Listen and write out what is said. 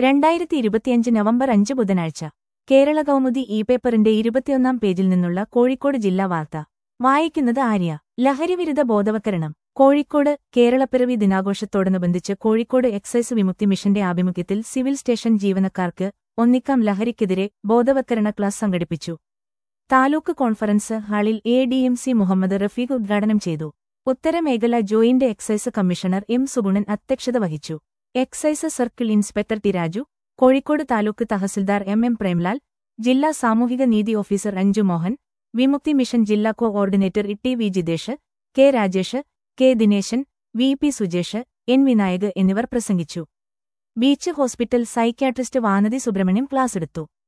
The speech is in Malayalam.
രണ്ടായിരത്തി ഇരുപത്തിയഞ്ച് നവംബർ അഞ്ച് ബുധനാഴ്ച കേരള കൗമുദി ഇ പേപ്പറിന്റെ ഇരുപത്തിയൊന്നാം പേജിൽ നിന്നുള്ള കോഴിക്കോട് ജില്ലാ വാർത്ത വായിക്കുന്നത് ആര്യ ലഹരിവിരുദ്ധ ബോധവൽക്കരണം കോഴിക്കോട് കേരളപ്പിറവി ദിനാഘോഷത്തോടനുബന്ധിച്ച് കോഴിക്കോട് എക്സൈസ് വിമുക്തി മിഷന്റെ ആഭിമുഖ്യത്തിൽ സിവിൽ സ്റ്റേഷൻ ജീവനക്കാർക്ക് ഒന്നിക്കാം ലഹരിക്കെതിരെ ബോധവൽക്കരണ ക്ലാസ് സംഘടിപ്പിച്ചു താലൂക്ക് കോൺഫറൻസ് ഹാളിൽ A D M C Muhammad Rafeeq ഉദ്ഘാടനം ചെയ്തു ഉത്തരമേഖല joint excise commissioner M Sugunan അധ്യക്ഷത വഹിച്ചു excise circle inspector T Raju Kozhikode taluk tahsildar M M Premlal ജില്ലാ സാമൂഹിക നീതി ഓഫീസർ അഞ്ജു മോഹൻ വിമുക്തി മിഷൻ ജില്ലാ coordinator E V Jithesh K Rajesh K Dineshan V P Sujesh N Vinayak എന്നിവർ പ്രസംഗിച്ചു beach hospital psychiatrist Vanathi Subramaniam ക്ലാസെടുത്തു